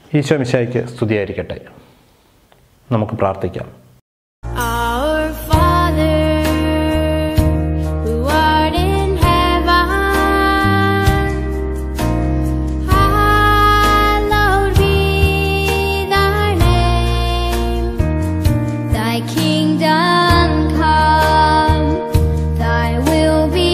ഈശോ മിശായിക്ക് സ്തുതിയായിരിക്കട്ടെ നമുക്ക് പ്രാർത്ഥിക്കാം Our Father, who art in heaven, hallowed be thy name. Thy kingdom come, thy will be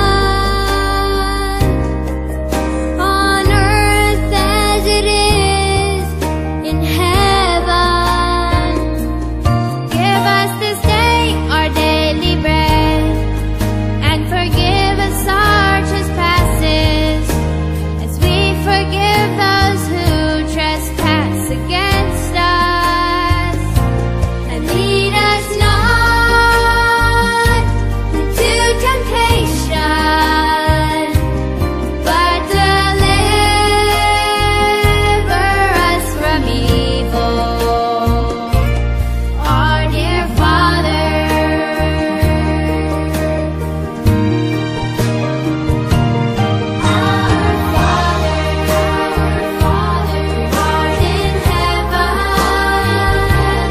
done on earth as it is in heaven. Give us this day our daily bread, and forgive us our trespasses, as we forgive those who trespass against us. And lead us not into temptation, but deliver us from evil. Our dear Father, our Father, our Father, art in heaven,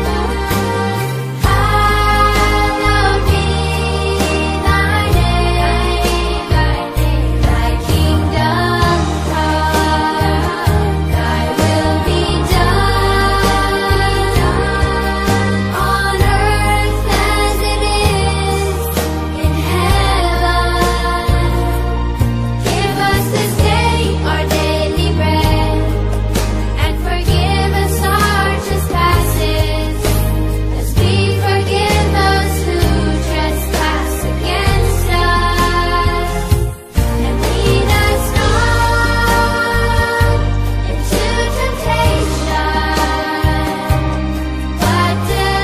hallowed be thy name. Thy name, thy kingdom come, thy will be done on earth as it is in heaven. Give us this day our daily bread, and forgive us our trespasses, as we forgive those who trespass against us. And lead us not into temptation, but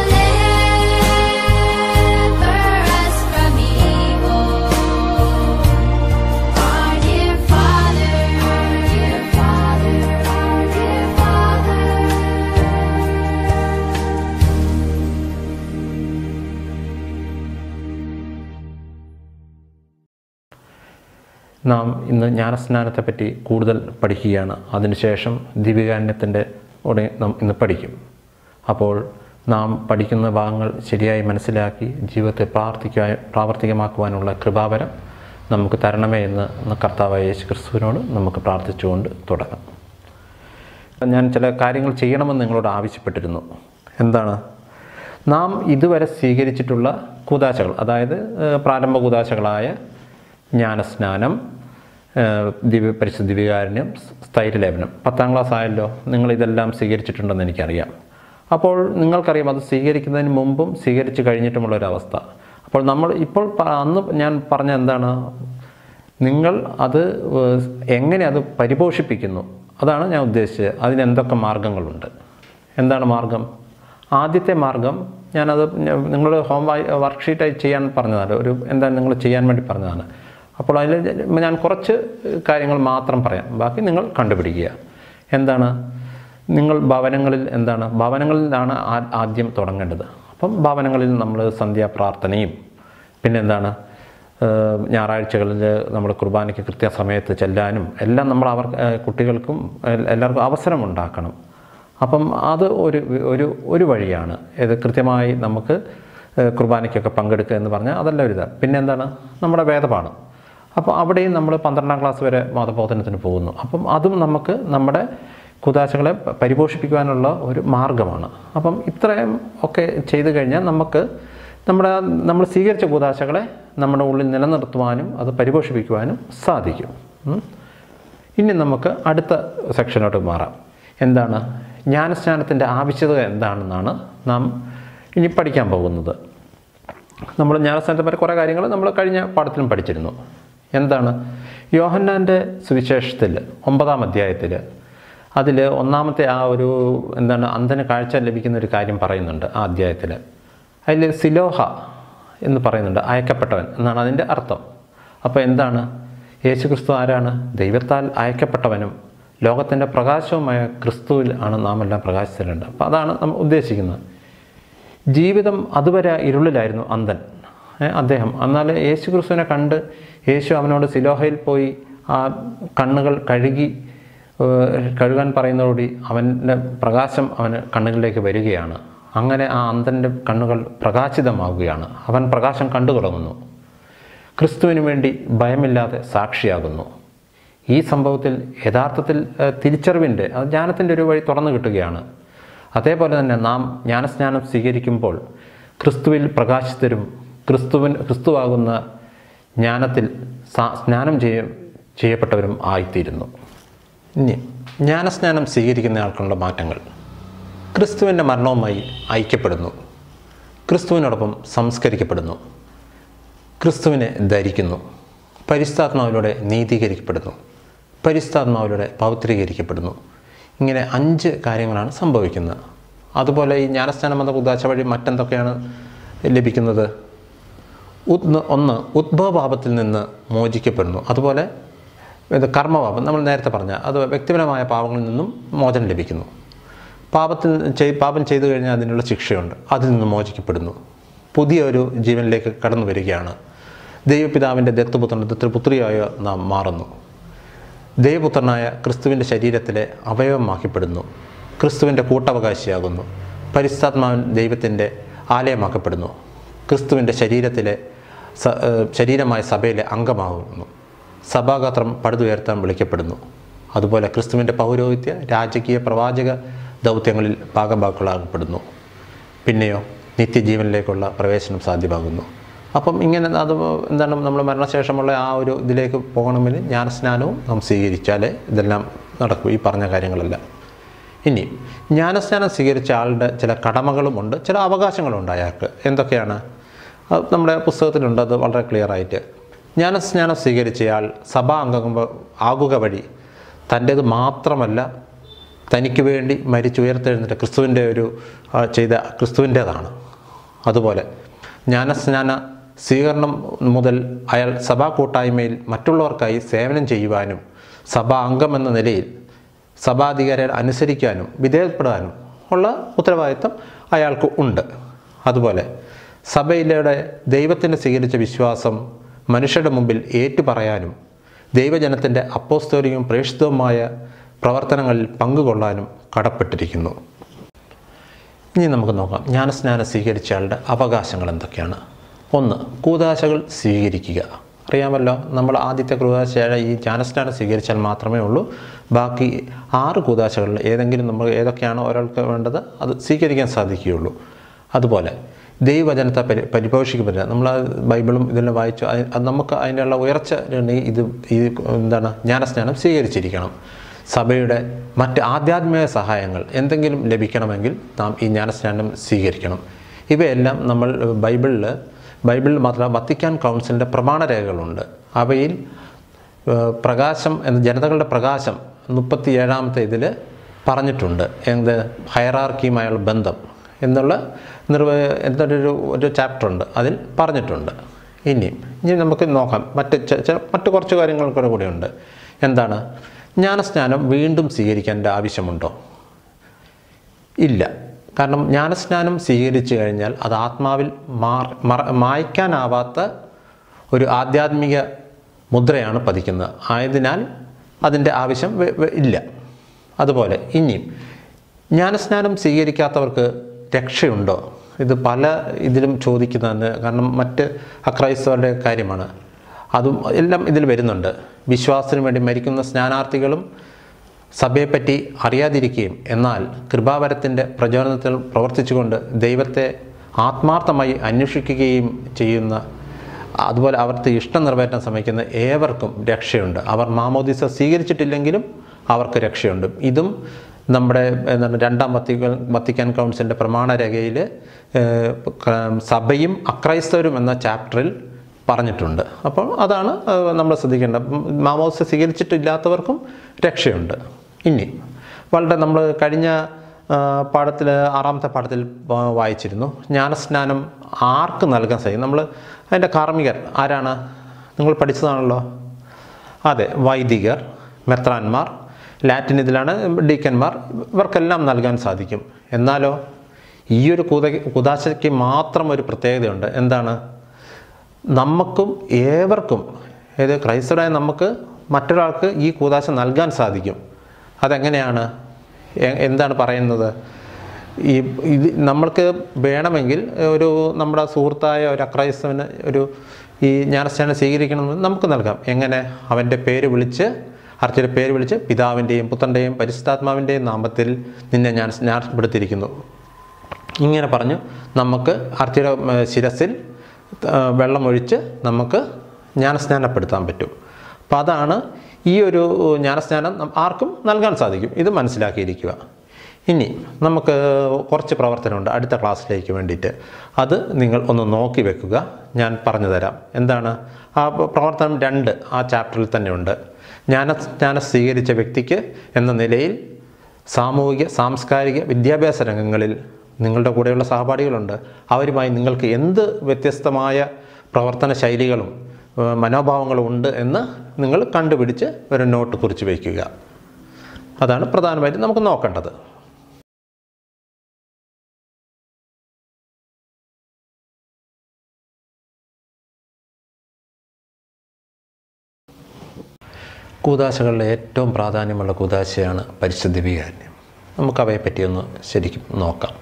deliver us from evil. Our dear Father, our dear Father, our dear Father. നാം ഇന്ന് ജ്ഞാനസ്നാനത്തെപ്പറ്റി കൂടുതൽ പഠിക്കുകയാണ് അതിനുശേഷം ദിവികാന്യത്തിൻ്റെ ഉടനെ നാം ഇന്ന് പഠിക്കും അപ്പോൾ നാം പഠിക്കുന്ന ഭാഗങ്ങൾ ശരിയായി മനസ്സിലാക്കി ജീവിതത്തെ പ്രാർത്ഥിക്കുവാൻ പ്രാവർത്തികമാക്കുവാനുള്ള കൃപാവരം നമുക്ക് തരണമേ എന്ന് കർത്താവായ യേശു ക്രിസ്തുവിനോട് നമുക്ക് പ്രാർത്ഥിച്ചുകൊണ്ട് തുടങ്ങാം ഞാൻ ചില കാര്യങ്ങൾ ചെയ്യണമെന്ന് നിങ്ങളോട് ആവശ്യപ്പെട്ടിരുന്നു എന്താണ് നാം ഇതുവരെ സ്വീകരിച്ചിട്ടുള്ള കൂതാശകൾ അതായത് ഏഹ്, പ്രാരംഭ കൂതാശകളായ ജ്ഞാനസ്നാനം ഏഹ്, ദിവ്യ പരിശുദ്ധ ദിവ്യകാരുണ്യം സ്ഥൈര്യലേപനം പത്താം ക്ലാസ് ആയല്ലോ നിങ്ങൾ ഇതെല്ലാം സ്വീകരിച്ചിട്ടുണ്ടെന്ന് എനിക്കറിയാം അപ്പോൾ നിങ്ങൾക്കറിയാം അത് സ്വീകരിക്കുന്നതിന് മുമ്പും സ്വീകരിച്ച് കഴിഞ്ഞിട്ടുമുള്ള ഒരു അവസ്ഥ അപ്പോൾ നമ്മൾ ഇപ്പോൾ പ- അന്ന് ഞാൻ പറഞ്ഞ എന്താണ് നിങ്ങൾ അത് ഏഹ്, എങ്ങനെ അത് പരിപോഷിപ്പിക്കുന്നു അതാണ് ഞാൻ ഉദ്ദേശിച്ചത് അതിന് എന്തൊക്കെ മാർഗങ്ങളുണ്ട് എന്താണ് മാർഗം ആദ്യത്തെ മാർഗം ഞാനത് നിങ്ങൾ ഹോം വർക്ക്ഷീറ്റായി ചെയ്യാൻ പറഞ്ഞതാണ് ഒരു എന്താണ് നിങ്ങൾ ചെയ്യാൻ വേണ്ടി പറഞ്ഞതാണ് അപ്പോൾ അതിൽ ഞാൻ കുറച്ച് കാര്യങ്ങൾ മാത്രം പറയാം ബാക്കി നിങ്ങൾ കണ്ടുപിടിക്കുക എന്താണ് നിങ്ങൾ ഭവനങ്ങളിൽ എന്താണ് ഭവനങ്ങളിലാണ് ആ- ആദ്യം തുടങ്ങേണ്ടത് അപ്പം ഭവനങ്ങളിൽ നമ്മൾ സന്ധ്യാപ്രാർത്ഥനയും പിന്നെന്താണ് ഏഹ് ഞായറാഴ്ചകളിൽ നമ്മൾ കുർബാനയ്ക്ക് കൃത്യസമയത്ത് ചെല്ലാനും എല്ലാം നമ്മൾ അവർ ഏഹ് കുട്ടികൾക്കും എൽ- എല്ലാവർക്കും അവസരം ഉണ്ടാക്കണം അപ്പം അത് ഒരു ഒരു ഒരു വഴിയാണ് ഇത് കൃത്യമായി നമുക്ക് ഏഹ് കുർബാനയ്ക്കൊക്കെ പങ്കെടുക്കുക എന്ന് പറഞ്ഞാൽ അതല്ല ഒരു ഇതാണ് പിന്നെ എന്താണ് നമ്മുടെ വേദപാഠം അപ്പോൾ അവിടെയും നമ്മൾ പന്ത്രണ്ടാം ക്ലാസ് വരെ മതബോധനത്തിന് പോകുന്നു അപ്പം അതും നമുക്ക് നമ്മുടെ കുതാശകളെ പ- പരിപോഷിപ്പിക്കുവാനുള്ള ഒരു മാർഗമാണ് അപ്പം ഇത്രയും ഒക്കെ ചെയ്തു കഴിഞ്ഞാൽ നമുക്ക് നമ്മുടെ നമ്മൾ സ്വീകരിച്ച കൂതാശകളെ നമ്മുടെ ഉള്ളിൽ നിലനിർത്തുവാനും അത് പരിപോഷിപ്പിക്കുവാനും സാധിക്കും ഉം. ഇനി നമുക്ക് അടുത്ത സെക്ഷനോട്ട് മാറാം എന്താണ് ജ്ഞാനസ്നാനത്തിൻ്റെ ആവശ്യകത എന്താണെന്നാണ് നാം ഇനി പഠിക്കാൻ പോകുന്നത് നമ്മൾ ജ്ഞാനസ്നാനത്തെ പറ്റി കുറേ കാര്യങ്ങൾ നമ്മൾ കഴിഞ്ഞ പാഠത്തിലും പഠിച്ചിരുന്നു എന്താണ് യോഹന്നാൻ്റെ സുവിശേഷത്തിൽ ഒമ്പതാം അധ്യായത്തിൽ അതിൽ ഒന്നാമത്തെ ആ ഒരു എന്താണ് അന്ധന് കാഴ്ച ലഭിക്കുന്ന ഒരു കാര്യം പറയുന്നുണ്ട് ആ അധ്യായത്തിൽ അതിൽ സിലോഹ എന്ന് പറയുന്നുണ്ട് അയക്കപ്പെട്ടവൻ എന്നാണ് അതിൻ്റെ അർത്ഥം അപ്പോൾ എന്താണ് യേശുക്രിസ്തു ആരാണ് ദൈവത്താൽ അയക്കപ്പെട്ടവനും ലോകത്തിൻ്റെ പ്രകാശവുമായ ക്രിസ്തുവിൽ ആണ് നാം എല്ലാം പ്രകാശിച്ചിട്ടുണ്ട് അപ്പോൾ അതാണ് നമ്മൾ ഉദ്ദേശിക്കുന്നത് ജീവിതം അതുവരെ ഇരുളിലായിരുന്നു അന്ധൻ ഏ, അദ്ദേഹം എന്നാൽ യേശു ക്രിസ്തുവിനെ കണ്ട് യേശു അവനോട് സിലോഹയിൽ പോയി ആ കണ്ണുകൾ കഴുകി ഏഹ് കഴുകാൻ പറയുന്നതോടുകൂടി അവൻ്റെ പ്രകാശം അവന് കണ്ണുകളിലേക്ക് വരികയാണ് അങ്ങനെ ആ അന്ധൻ്റെ കണ്ണുകൾ പ്രകാശിതമാവുകയാണ് അവൻ പ്രകാശം കണ്ടു തുടങ്ങുന്നു ക്രിസ്തുവിന് വേണ്ടി ഭയമില്ലാതെ സാക്ഷിയാകുന്നു ഈ സംഭവത്തിൽ യഥാർത്ഥത്തിൽ ഏഹ്, തിരിച്ചറിവിൻ്റെ അത് ജ്ഞാനത്തിൻ്റെ ഒരു വഴി തുറന്നു കിട്ടുകയാണ് അതേപോലെ തന്നെ നാം ജ്ഞാനസ്നാനം സ്വീകരിക്കുമ്പോൾ ക്രിസ്തുവിൽ പ്രകാശിതരും ക്രിസ്തുവിൻ ക്രിസ്തുവാകുന്ന ജ്ഞാനത്തിൽ സാ- സ്നാനം ചെയ്യ ചെയ്യപ്പെട്ടവരും ആയിത്തീരുന്നു ഇനി ജ്ഞാനസ്നാനം സ്വീകരിക്കുന്ന ആൾക്കുള്ള മാറ്റങ്ങൾ ക്രിസ്തുവിൻ്റെ മരണവുമായി ഐക്യപ്പെടുന്നു ക്രിസ്തുവിനോടൊപ്പം സംസ്കരിക്കപ്പെടുന്നു ക്രിസ്തുവിനെ ധരിക്കുന്നു പരിശുദ്ധാത്മാവിലൂടെ നീതീകരിക്കപ്പെടുന്നു പരിശുദ്ധാത്മാവിലൂടെ പൗത്രീകരിക്കപ്പെടുന്നു ഇങ്ങനെ അഞ്ച് കാര്യങ്ങളാണ് സംഭവിക്കുന്നത് അതുപോലെ ഈ ജ്ഞാനസ്നാനം എന്ന ഉദാശ വഴി മറ്റെന്തൊക്കെയാണ് ലഭിക്കുന്നത് ഉദ് ഒന്ന് ഉദ്ഭവപാപത്തിൽ നിന്ന് മോചിക്കപ്പെടുന്നു അതുപോലെ ഇത് കർമ്മപാപം നമ്മൾ നേരത്തെ പറഞ്ഞ അത് വ്യക്തിപരമായ പാപങ്ങളിൽ നിന്നും മോചനം ലഭിക്കുന്നു പാപത്തിൽ ചെയ് പാപം ചെയ്തു കഴിഞ്ഞാൽ അതിനുള്ള ശിക്ഷയുണ്ട് അതിൽ നിന്ന് മോചിക്കപ്പെടുന്നു പുതിയ ഒരു ജീവനിലേക്ക് കടന്നു വരികയാണ് ദൈവപിതാവിൻ്റെ ദത്തുപുത്രൻ ദത്തുപുത്രിയായ നാം മാറുന്നു ദൈവപുത്രനായ ക്രിസ്തുവിൻ്റെ ശരീരത്തിലെ അവയവമാക്കപ്പെടുന്നു ക്രിസ്തുവിൻ്റെ കൂട്ടവകാശിയാകുന്നു പരിശുദ്ധാത്മാവൻ ദൈവത്തിൻ്റെ ആലയമാക്കപ്പെടുന്നു ക്രിസ്തുവിൻ്റെ ശരീരത്തിലെ സ- ഏഹ് ശരീരമായ സഭയിലെ അംഗമാകുന്നു സഭാഗാത്രം പടുതുയർത്താൻ വിളിക്കപ്പെടുന്നു അതുപോലെ ക്രിസ്തുവിൻ്റെ പൗരോഹിത്യ രാജകീയ പ്രവാചക ദൗത്യങ്ങളിൽ ഭാഗഭാക്കുകളാകപ്പെടുന്നു പിന്നെയോ നിത്യജീവനിലേക്കുള്ള പ്രവേശനം സാധ്യമാകുന്നു അപ്പം ഇങ്ങനെ അത് എന്താണ് നമ്മൾ മരണശേഷമുള്ള ആ ഒരു ഇതിലേക്ക് പോകണമെങ്കിൽ ജ്ഞാനസ്നാനവും നാം സ്വീകരിച്ചാലേ ഇതെല്ലാം നടക്കും ഈ പറഞ്ഞ കാര്യങ്ങളെല്ലാം ഇനി ജ്ഞാനസ്നാനം സ്വീകരിച്ച ആളുടെ ചില കടമകളുമുണ്ട് ചില അവകാശങ്ങളുണ്ട് അയാൾക്ക് എന്തൊക്കെയാണ് അത് നമ്മുടെ പുസ്തകത്തിലുണ്ട് അത് വളരെ ക്ലിയർ ആയിട്ട് ജ്ഞാനസ്നാനം സ്വീകരിച്ചയാൾ സഭാ അംഗം ആകുക വഴി തൻ്റേത് മാത്രമല്ല തനിക്ക് വേണ്ടി മരിച്ചുയർത്തെഴുന്നേറ്റ ക്രിസ്തുവിൻ്റെ ഒരു ആ, ചെയ്ത ക്രിസ്തുവിൻ്റേതാണ് അതുപോലെ ജ്ഞാനസ്നാന സ്വീകരണം മുതൽ അയാൾ സഭാ കൂട്ടായ്മയിൽ മറ്റുള്ളവർക്കായി സേവനം ചെയ്യുവാനും സഭാ അംഗം എന്ന നിലയിൽ സഭാധികാരികളെ അനുസരിക്കാനും വിധേയപ്പെടാനും ഉള്ള ഉത്തരവാദിത്തം അയാൾക്ക് ഉണ്ട് അതുപോലെ സഭയിലൂടെ ദൈവത്തിന് സ്വീകരിച്ച വിശ്വാസം മനുഷ്യരുടെ മുമ്പിൽ ഏറ്റുപറയാനും ദൈവജനത്തിൻ്റെ അപ്പോസ്തോലികവും പ്രേക്ഷിതവുമായ പ്രവർത്തനങ്ങളിൽ പങ്കുകൊള്ളാനും കടപ്പെട്ടിരിക്കുന്നു ഇനി നമുക്ക് നോക്കാം ജ്ഞാനസ്നാനം സ്വീകരിച്ചയാളുടെ അവകാശങ്ങൾ എന്തൊക്കെയാണ് ഒന്ന് കൂതാശകൾ സ്വീകരിക്കുക അറിയാമല്ലോ നമ്മൾ ആദ്യത്തെ കൂതാശ ഈ ജ്ഞാനസ്നാനം സ്വീകരിച്ചാൽ മാത്രമേ ഉള്ളൂ ബാക്കി ആറ് കൂതാശകളിൽ ഏതെങ്കിലും നമ്മൾ ഏതൊക്കെയാണോ ഒരാൾക്ക് വേണ്ടത് അത് സ്വീകരിക്കാൻ സാധിക്കുകയുള്ളൂ അതുപോലെ ദൈവവചനത്തെ പരി പരിപോഷിക്കപ്പെടില്ല നമ്മൾ ആ ബൈബിളും ഇതെല്ലാം വായിച്ചു അത് അത് നമുക്ക് അതിനുള്ള ഉയർച്ച ഉണ്ടെങ്കിൽ ഇത് ഈ എന്താണ് ജ്ഞാനസ്നാനം സ്വീകരിച്ചിരിക്കണം സഭയുടെ മറ്റ് ആധ്യാത്മിക സഹായങ്ങൾ എന്തെങ്കിലും ലഭിക്കണമെങ്കിൽ നാം ഈ ജ്ഞാനസ്നാനം സ്വീകരിക്കണം ഇവയെല്ലാം നമ്മൾ ബൈബിളിൽ ബൈബിളിൽ മാത്രമല്ല വത്തിക്കാൻ കൗൺസിലിൻ്റെ പ്രമാണരേഖകളുണ്ട് അവയിൽ ഏഹ്, പ്രകാശം എന്ന ജനതകളുടെ പ്രകാശം മുപ്പത്തി ഏഴാമത്തെ ഇതിൽ പറഞ്ഞിട്ടുണ്ട് എന്ത് ഹയറാർക്കിയുമായുള്ള ബന്ധം എന്നുള്ള നിർവ എന്തൊരു ഒരു ചാപ്റ്റർ ഉണ്ട് അതിൽ പറഞ്ഞിട്ടുണ്ട് ഇനി ഇനി നമുക്ക് നോക്കാം മറ്റ് ചെ- ചെ- മറ്റ് കുറച്ച് കാര്യങ്ങൾ കൂടെ കൂടെയുണ്ട് എന്താണ് ജ്ഞാനസ്നാനം വീണ്ടും സ്വീകരിക്കേണ്ട ആവശ്യമുണ്ടോ ഇല്ല കാരണം ജ്ഞാനസ്നാനം സ്വീകരിച്ചു കഴിഞ്ഞാൽ അത് ആത്മാവിൽ മാർ മറ മായ്ക്കാനാവാത്ത ഒരു ആധ്യാത്മിക മുദ്രയാണ് പതിക്കുന്നത് ആയതിനാൽ അതിൻ്റെ ആവശ്യം വെ- വെ- ഇല്ല അതുപോലെ ഇനിയും ജ്ഞാനസ്നാനം സ്വീകരിക്കാത്തവർക്ക് രക്ഷയുണ്ടോ ഇത് പല ഇതിലും ചോദിക്കുന്നതാണ് കാരണം മറ്റ് അക്രൈസ്തവരുടെ കാര്യമാണ് അതും എല്ലാം ഇതിൽ വരുന്നുണ്ട് വിശ്വാസത്തിന് വേണ്ടി മരിക്കുന്ന സ്നാനാർത്ഥികളും സഭയെപ്പറ്റി അറിയാതിരിക്കുകയും എന്നാൽ കൃപാവരത്തിൻ്റെ പ്രചോദനത്തിൽ പ്രവർത്തിച്ചുകൊണ്ട് ദൈവത്തെ ആത്മാർത്ഥമായി അന്വേഷിക്കുകയും ചെയ്യുന്ന അതുപോലെ അവർക്ക് ഇഷ്ടം നിറവേറ്റാൻ ശ്രമിക്കുന്ന ഏവർക്കും രക്ഷയുണ്ട് അവർ മാമോദിസ സ്വീകരിച്ചിട്ടില്ലെങ്കിലും അവർക്ക് രക്ഷയുണ്ട് ഇതും നമ്മുടെ എന്താണ് രണ്ടാം വത്തിക്കാൻ വത്തിക്കാൻ കൗൺസിലിൻ്റെ പ്രമാണരേഖയിൽ സഭയും അക്രൈസ്തവരും എന്ന ചാപ്റ്ററിൽ പറഞ്ഞിട്ടുണ്ട് അപ്പോൾ അതാണ് നമ്മൾ ശ്രദ്ധിക്കേണ്ടത് മാമോദിസ സ്വീകരിച്ചിട്ടില്ലാത്തവർക്കും രക്ഷയുണ്ട് ഇനി വളരെ നമ്മൾ കഴിഞ്ഞ പാഠത്തിൽ ആറാമത്തെ പാഠത്തിൽ വാ- വായിച്ചിരുന്നു ജ്ഞാനസ്നാനം ആർക്ക് നൽകാൻ സാധിക്കും നമ്മൾ അതിൻ്റെ കാർമ്മികർ ആരാണ് നിങ്ങൾ പഠിച്ചതാണല്ലോ അതെ വൈദികർ മെത്രാന്മാർ ലാറ്റിൻ ഇതിലാണ് ഡീക്കന്മാർ ഇവർക്കെല്ലാം നൽകാൻ സാധിക്കും എന്നാലോ ഈ ഒരു കുത കുതാശയ്ക്ക് മാത്രം ഒരു പ്രത്യേകതയുണ്ട് എന്താണ് നമുക്കും ഏവർക്കും ഏത് ക്രൈസ്തവരായ നമുക്ക് മറ്റൊരാൾക്ക് ഈ കൂതാശ നൽകാൻ സാധിക്കും അതെങ്ങനെയാണ് എ- എന്താണ് പറയുന്നത് ഈ ഇത് നമ്മൾക്ക് വേണമെങ്കിൽ ഒരു നമ്മുടെ സുഹൃത്തായ ഒരു അക്രൈസ്തവന് ഒരു ഈ ജ്ഞാനസ്നാനം സ്വീകരിക്കണമെന്ന് നമുക്ക് നൽകാം എങ്ങനെ അവൻ്റെ പേര് വിളിച്ച് അർച്ചയുടെ പേര് വിളിച്ച് പിതാവിൻ്റെയും പുത്രൻ്റെയും പരിശുദ്ധാത്മാവിൻ്റെയും നാമത്തിൽ നിന്നെ ഞാൻ സ്നാനപ്പെടുത്തിയിരിക്കുന്നു ഇങ്ങനെ പറഞ്ഞു നമുക്ക് അർച്ചയുടെ ഉം, ശിരസിൽ ആ, വെള്ളമൊഴിച്ച് നമുക്ക് ജ്ഞാനസ്നാനപ്പെടുത്താൻ പറ്റും അപ്പം അതാണ് ഈ ഒരു ജ്ഞാനസ്നാനം നം- ആർക്കും നൽകാൻ സാധിക്കും ഇത് മനസ്സിലാക്കിയിരിക്കുക ഇനി നമുക്ക് കുറച്ച് പ്രവർത്തനമുണ്ട് അടുത്ത ക്ലാസ്സിലേക്ക് വേണ്ടിയിട്ട് അത് നിങ്ങൾ ഒന്ന് നോക്കി വെക്കുക ഞാൻ പറഞ്ഞു തരാം എന്താണ് ആ പ്രവർത്തനം രണ്ട് ആ ചാപ്റ്ററിൽ തന്നെ ഉണ്ട് ജ്ഞാനസ്നാനം സ്വീകരിച്ച വ്യക്തിക്ക് എന്ന നിലയിൽ സാമൂഹിക സാംസ്കാരിക വിദ്യാഭ്യാസ രംഗങ്ങളിൽ നിങ്ങളുടെ കൂടെയുള്ള സഹപാഠികളുണ്ട് അവരുമായി നിങ്ങൾക്ക് എന്ത് വ്യത്യസ്തമായ പ്രവർത്തന ശൈലികളും ഏഹ്, മനോഭാവങ്ങളും ഉണ്ട് എന്ന് നിങ്ങൾ കണ്ടുപിടിച്ച് ഒരു നോട്ട് കുറിച്ച് വയ്ക്കുക അതാണ് പ്രധാനമായിട്ടും നമുക്ക് നോക്കേണ്ടത് കൂതാശകളിലെ ഏറ്റവും പ്രാധാന്യമുള്ള കൂതാശയാണ് പരിശുദ്ധ വികാരം നമുക്കവയെപ്പറ്റി ഒന്ന് ശരിക്കും നോക്കാം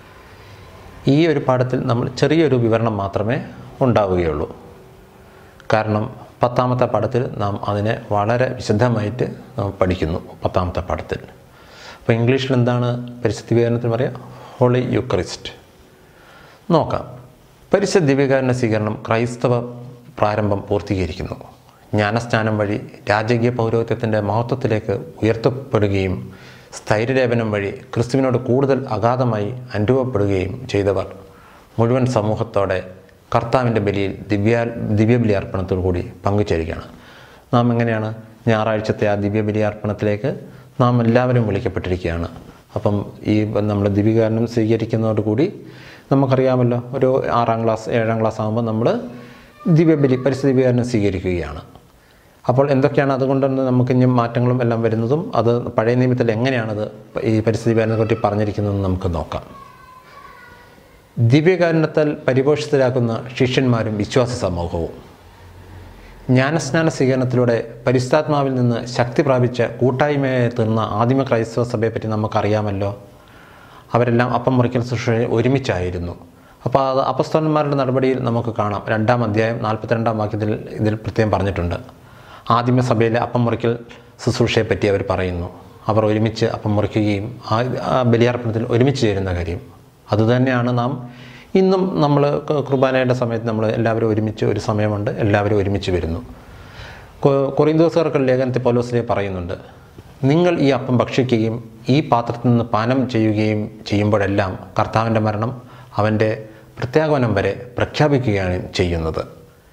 ഈ ഒരു പാഠത്തിൽ നമ്മൾ ചെറിയൊരു വിവരണം മാത്രമേ ഉണ്ടാവുകയുള്ളൂ കാരണം പത്താമത്തെ പാഠത്തിൽ നാം അതിനെ വളരെ വിശദമായിട്ട് നാം പഠിക്കുന്നു പത്താമത്തെ പാഠത്തിൽ അപ്പോൾ ഇംഗ്ലീഷിൽ എന്താണ് പരിശുദ്ധ വികാരണത്തിന് പറയുക ഹോളി യുക്രിസ്റ്റ് നോക്കാം പരിശുദ്ധ ദിവ്യകാരണ സ്വീകരണം ക്രൈസ്തവ പ്രാരംഭം പൂർത്തീകരിക്കുന്നു ജ്ഞാനസ്നാനം വഴി രാജകീയ പൗരോഹിത്യത്തിൻ്റെ മഹത്വത്തിലേക്ക് ഉയർത്തപ്പെടുകയും സ്ഥൈര്യലേപനം വഴി ക്രിസ്തുവിനോട് കൂടുതൽ അഗാധമായി അനുഭവപ്പെടുകയും ചെയ്തവർ മുഴുവൻ സമൂഹത്തോടെ കർത്താവിൻ്റെ ബലിയിൽ ദിവ്യ ദിവ്യബലി അർപ്പണത്തോടു കൂടി പങ്കുചേരുകയാണ് നാം എങ്ങനെയാണ് ഞായറാഴ്ചത്തെ ആ ദിവ്യബലി അർപ്പണത്തിലേക്ക് നാം എല്ലാവരും വിളിക്കപ്പെട്ടിരിക്കുകയാണ് അപ്പം ഈ നമ്മൾ ദിവ്യകാരണം സ്വീകരിക്കുന്നതോടുകൂടി നമുക്കറിയാമല്ലോ ഒരു ആറാം ക്ലാസ് ഏഴാം ക്ലാസ് ആകുമ്പോൾ നമ്മൾ ദിവ്യബലി പരിസ്ഥിതി ദിവ്യകാരണം സ്വീകരിക്കുകയാണ് അപ്പോൾ എന്തൊക്കെയാണ് അതുകൊണ്ട് തന്നെ നമുക്ക് ഇനി മാറ്റങ്ങളും എല്ലാം വരുന്നതും അത് പഴയ നിയമത്തിൽ എങ്ങനെയാണത് ഈ പരിസ്ഥിതി ദിവ്യകാരണത്തെ പറ്റി പറഞ്ഞിരിക്കുന്നതെന്ന് നമുക്ക് നോക്കാം ദിവ്യകാരണത്താൽ പരിപോഷിതരാക്കുന്ന ശിഷ്യന്മാരും വിശ്വാസ സമൂഹവും ജ്ഞാനസ്നാന സ്വീകരണത്തിലൂടെ പരിശുദ്ധാത്മാവിൽ നിന്ന് ശക്തി പ്രാപിച്ച കൂട്ടായ്മയായി തീർന്ന ആദിമ ക്രൈസ്തവ സഭയെപ്പറ്റി നമുക്കറിയാമല്ലോ അവരെല്ലാം അപ്പം മുറിക്കൽ ശുശ്രൂഷ ഒരുമിച്ചായിരുന്നു അപ്പോൾ അത് അപസ്തോലന്മാരുടെ നടപടിയിൽ നമുക്ക് കാണാം രണ്ടാം അധ്യായം നാൽപ്പത്തിരണ്ടാം വാക്യത്തിൽ ഇതിൽ പ്രത്യേകം പറഞ്ഞിട്ടുണ്ട് ആദിമ സഭയിലെ അപ്പം മുറിക്കൽ ശുശ്രൂഷയെപ്പറ്റി അവർ പറയുന്നു അവർ ഒരുമിച്ച് അപ്പം മുറിക്കുകയും ആ ആ ബലിയർപ്പണത്തിൽ ഒരുമിച്ച് ചേരുന്ന കാര്യം അതുതന്നെയാണ് നാം ഇന്നും നമ്മൾ കുർബാനയുടെ സമയത്ത് നമ്മൾ എല്ലാവരും ഒരുമിച്ച് ഒരു സമയമുണ്ട് എല്ലാവരും ഒരുമിച്ച് വരുന്നു കൊറിന്തോസുകാർക്ക് ലേഖനത്തിൽ പൗലോസിലെ പറയുന്നുണ്ട് നിങ്ങൾ ഈ അപ്പം ഭക്ഷിക്കുകയും ഈ പാത്രത്തിൽ നിന്ന് പാനം ചെയ്യുകയും ചെയ്യുമ്പോഴെല്ലാം കർത്താവിൻ്റെ മരണം അവൻ്റെ പ്രത്യാഗമനം വരെ പ്രഖ്യാപിക്കുകയാണ് ചെയ്യുന്നത്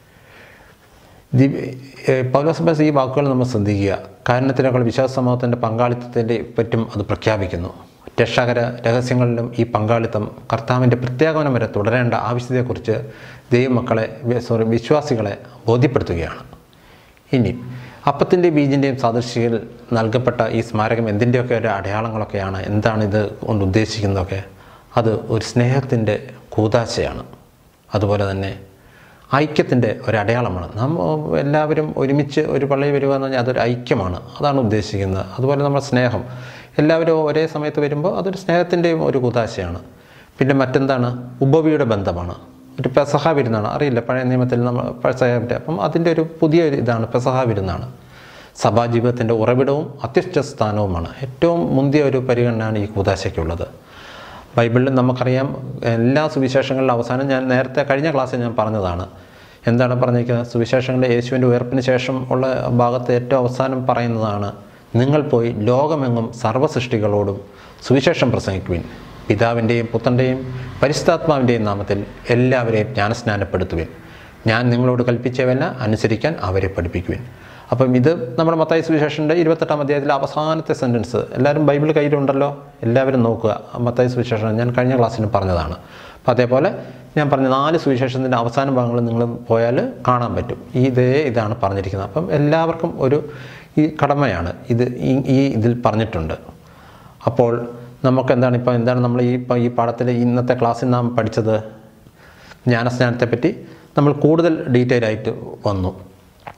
ദിവ്യ ഏഹ് പൗലോസ് ബസ് ഈ വാക്കുകൾ നമ്മൾ ശ്രദ്ധിക്കുക കാരണത്തിനേക്കാൾ വിശ്വാസ സമൂഹത്തിൻ്റെ പങ്കാളിത്തത്തിൻ്റെ പറ്റും അത് പ്രഖ്യാപിക്കുന്നു രക്ഷാകര രഹസ്യങ്ങളിലും ഈ പങ്കാളിത്തം കർത്താവിൻ്റെ പ്രത്യാഗമനം വരെ തുടരേണ്ട ആവശ്യത്തെക്കുറിച്ച് ദൈവമക്കളെ വി- സോറി വിശ്വാസികളെ ബോധ്യപ്പെടുത്തുകയാണ് ഇനി അപ്പത്തിൻ്റെ ബീജിൻ്റെയും സാദൃശ്യയിൽ നൽകപ്പെട്ട ഈ സ്മാരകം എന്തിൻ്റെയൊക്കെ ഒരു അടയാളങ്ങളൊക്കെയാണ് എന്താണ് ഇത് കൊണ്ട് ഉദ്ദേശിക്കുന്നതൊക്കെ അത് ഒരു സ്നേഹത്തിൻ്റെ കൂതാശയാണ് അതുപോലെ തന്നെ ഐക്യത്തിൻ്റെ ഒരു അടയാളമാണ് നാം എല്ലാവരും ഒരുമിച്ച് ഒരു പള്ളിയിൽ വരിക എന്ന് പറഞ്ഞാൽ അതൊരു ഐക്യമാണ് അതാണ് ഉദ്ദേശിക്കുന്നത് അതുപോലെ നമ്മുടെ സ്നേഹം എല്ലാവരും ഒരേ സമയത്ത് വരുമ്പോൾ അതൊരു സ്നേഹത്തിൻ്റെയും ഒരു കൂതാശയാണ് പിന്നെ മറ്റെന്താണ് ഉപവിയുടെ ബന്ധമാണ് ഒരു പെസഹ വിരുന്നാണ് അറിയില്ല പഴയ നിയമത്തിൽ നമ്മൾ പെസഹ പറ്റി അപ്പം അതിൻ്റെ ഒരു പുതിയ ഒരു ഇതാണ് പെസഹ വിരുന്നാണ് സഭാജീവിതത്തിൻ്റെ ഉറവിടവും അത്യുഷ്ട സ്ഥാനവുമാണ് ഏറ്റവും മുന്തിയ ഒരു പരിഗണനയാണ് ഈ കൂതാശയ്ക്കുള്ളത് ബൈബിളിൽ നമുക്കറിയാം എല്ലാ സുവിശേഷങ്ങളിലും അവസാനം ഞാൻ നേരത്തെ കഴിഞ്ഞ ക്ലാസ്സിൽ ഞാൻ പറഞ്ഞതാണ് എന്താണ് പറഞ്ഞിരിക്കുന്നത് സുവിശേഷങ്ങളിലെ യേശുവിൻ്റെ ഉയർപ്പിന് ശേഷം ഉള്ള ഭാഗത്ത് ഏറ്റവും അവസാനം പറയുന്നതാണ് നിങ്ങൾ പോയി ലോകമെങ്ങും സർവ്വസൃഷ്ടികളോടും സുവിശേഷം പ്രസംഗിക്കുവിൻ പിതാവിൻ്റെയും പുത്രൻ്റെയും പരിശുദ്ധാത്മാവിൻ്റെയും നാമത്തിൽ എല്ലാവരെയും ജ്ഞാനസ്നാനപ്പെടുത്തുവിൻ ഞാൻ നിങ്ങളോട് കൽപ്പിച്ചവല്ല അനുസരിക്കാൻ അവരെ പഠിപ്പിക്കുവിൻ അപ്പം ഇത് നമ്മുടെ മത്തായി സുവിശേഷൻ്റെ ഇരുപത്തെട്ടാം അധ്യായത്തിലെ അവസാനത്തെ സെൻറ്റൻസ് എല്ലാവരും ബൈബിൾ കയ്യിലുണ്ടല്ലോ എല്ലാവരും നോക്കുക മത്തായി സുവിശേഷം ഞാൻ കഴിഞ്ഞ ക്ലാസ്സിൽ പറഞ്ഞതാണ് അപ്പോൾ അതേപോലെ ഞാൻ പറഞ്ഞ നാല് സുവിശേഷത്തിൻ്റെ അവസാന ഭാഗങ്ങൾ നിങ്ങൾ പോയാൽ കാണാൻ പറ്റും ഈ ഇതേ ഇതാണ് പറഞ്ഞിരിക്കുന്നത് അപ്പം എല്ലാവർക്കും ഒരു ഈ കടമയാണ് ഇത് ഈ ഈ ഇതിൽ പറഞ്ഞിട്ടുണ്ട് അപ്പോൾ നമുക്ക് എന്താണ് ഇപ്പോൾ എന്താണ് നമ്മൾ ഈ ഇപ്പോൾ ഈ പാഠത്തിൽ ഇന്നത്തെ ക്ലാസ്സിൽ നാം പഠിച്ചത് ജ്ഞാനസ്നാനത്തെപ്പറ്റി നമ്മൾ കൂടുതൽ ഡീറ്റെയിൽ ആയിട്ട് വന്നു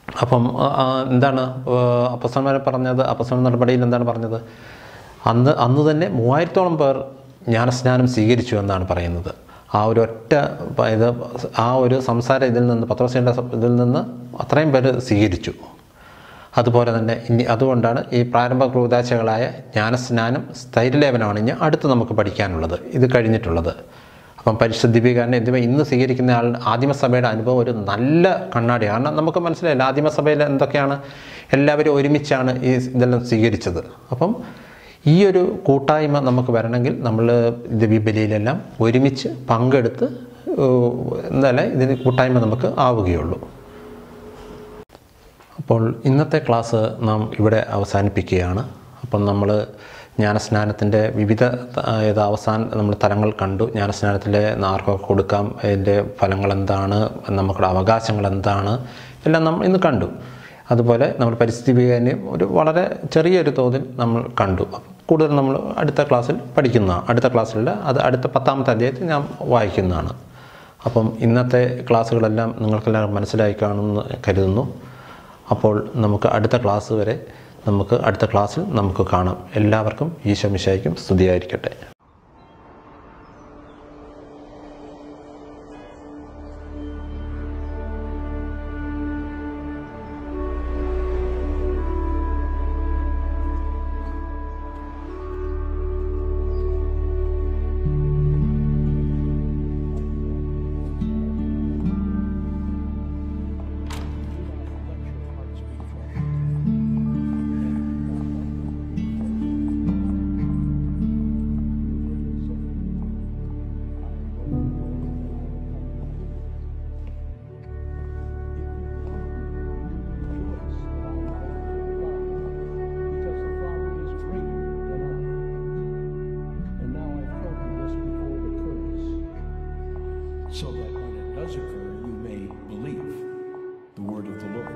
അപ്പം ആ, ആ, എന്താണ് അപ്പസ്വന്മാരെ പറഞ്ഞത് അപ്പസ്വൻ നടപടിയിൽ എന്താണ് പറഞ്ഞത് അന്ന് അന്ന് തന്നെ മൂവായിരത്തോളം പേർ ജ്ഞാനസ്നാനം സ്വീകരിച്ചു എന്നാണ് പറയുന്നത് ആ ഒരു ഒറ്റ പ- ഇത് ആ ഒരു സംസാരം ഇതിൽ നിന്ന് പത്രോസിൻ്റെ ഇതിൽ നിന്ന് അത്രയും പേര് സ്വീകരിച്ചു അതുപോലെ തന്നെ ഇനി അതുകൊണ്ടാണ് ഈ പ്രാരംഭ ക്രൂതാശകളായ ജ്ഞാനസ്നാനം സ്ഥൈര്യലേപനമാണ് ഇനി അടുത്ത് നമുക്ക് പഠിക്കാനുള്ളത് ഇത് കഴിഞ്ഞിട്ടുള്ളത് അപ്പം പരിശുദ്ധ ദീപികാരനെ എന്നിവ ഇന്ന് സ്വീകരിക്കുന്ന ആൾ ആദിമസഭയുടെ അനുഭവം ഒരു നല്ല കണ്ണാടിയാണ് കാരണം നമുക്ക് മനസ്സിലായില്ല ആദിമസഭയിൽ എന്തൊക്കെയാണ് എല്ലാവരും ഒരുമിച്ചാണ് ഈ ഇതെല്ലാം സ്വീകരിച്ചത് അപ്പം ഈ ഒരു കൂട്ടായ്മ നമുക്ക് വരണമെങ്കിൽ നമ്മൾ ദിവ്യബലിയിലെല്ലാം ഒരുമിച്ച് പങ്കെടുത്ത് ഏഹ്, എന്നാലേ ഇതിന് കൂട്ടായ്മ നമുക്ക് ആവുകയുള്ളൂ അപ്പോൾ ഇന്നത്തെ ക്ലാസ് നാം ഇവിടെ അവസാനിപ്പിക്കുകയാണ് അപ്പം നമ്മൾ ജ്ഞാനസ്നാനത്തിൻ്റെ വിവിധ ആ, ഏത് അവസാന നമ്മൾ തലങ്ങൾ കണ്ടു ജ്ഞാനസ്നാനത്തിലെ ആർക്കൊക്കെ കൊടുക്കാം അതിൻ്റെ ഫലങ്ങൾ എന്താണ് നമുക്കുടെ അവകാശങ്ങൾ എന്താണ് എല്ലാം നമ്മൾ ഇന്ന് കണ്ടു അതുപോലെ നമ്മൾ പരിസ്ഥിതി വികാരം ഒരു വളരെ ചെറിയൊരു തോതിൽ നമ്മൾ കണ്ടു കൂടുതൽ നമ്മൾ അടുത്ത ക്ലാസ്സിൽ പഠിക്കുന്നതാണ് അടുത്ത ക്ലാസ്സിലുള്ള അത് അടുത്ത പത്താമത്തെ അധ്യായത്തിൽ ഞാൻ വായിക്കുന്നതാണ് അപ്പം ഇന്നത്തെ ക്ലാസ്സുകളെല്ലാം നിങ്ങൾക്കെല്ലാം മനസ്സിലായി കാണുമെന്ന് കരുതുന്നു അപ്പോൾ നമുക്ക് അടുത്ത ക്ലാസ് വരെ നമുക്ക് അടുത്ത ക്ലാസ്സിൽ നമുക്ക് കാണാം എല്ലാവർക്കും ഈശോ മിശായിക്കും സ്തുതിയായിരിക്കട്ടെ because the Father is greater than I. And now I've told you this before it occurs, so that when it does occur, you may believe the word of the Lord.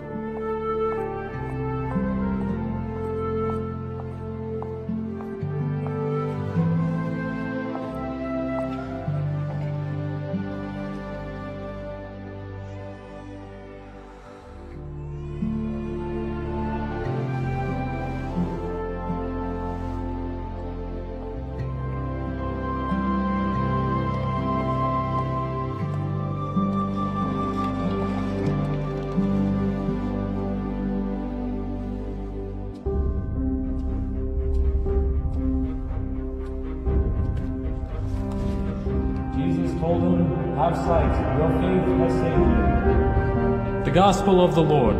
Jesus told him, Have sight, your faith has saved you. The Gospel of the Lord.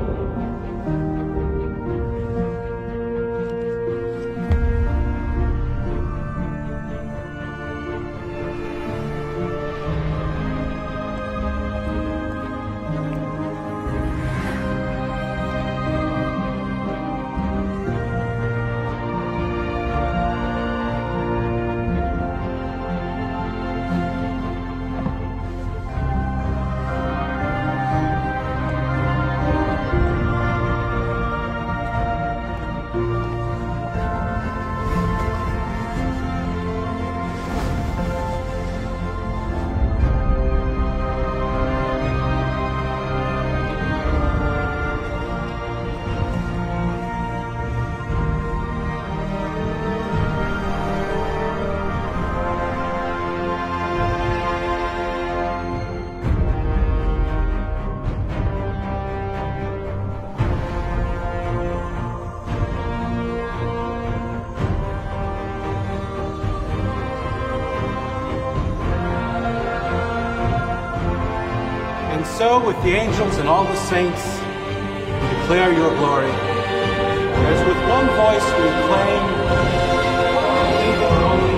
And so, with the angels and all the saints, we declare your glory. As with one voice we acclaim, "Holy, holy,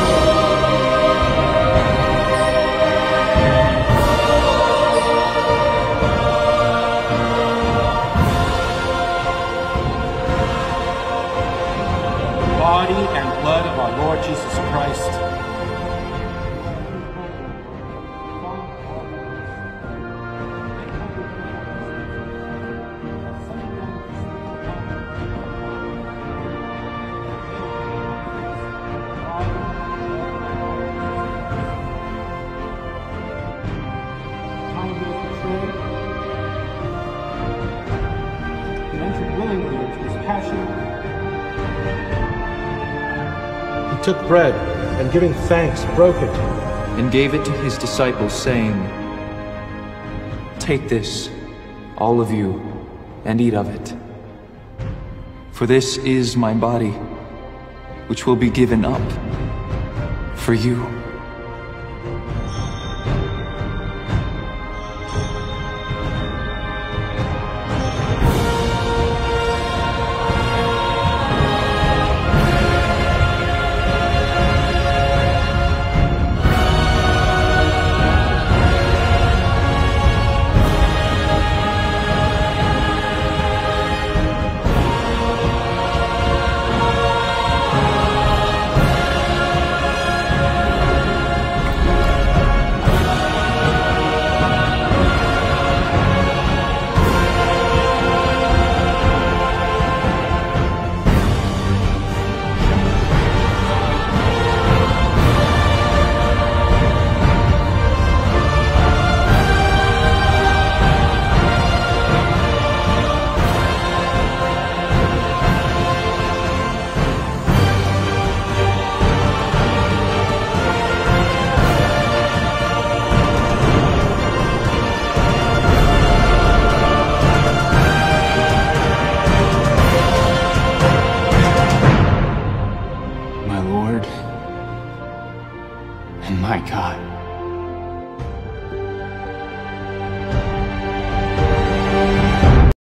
body and blood of our Lord Jesus Christ. passion? He took bread and giving thanks, broke it and gave it to his disciples, saying, Take this, all of you, and eat of it. For this is my body, which will be given up for you. my Lord and my God.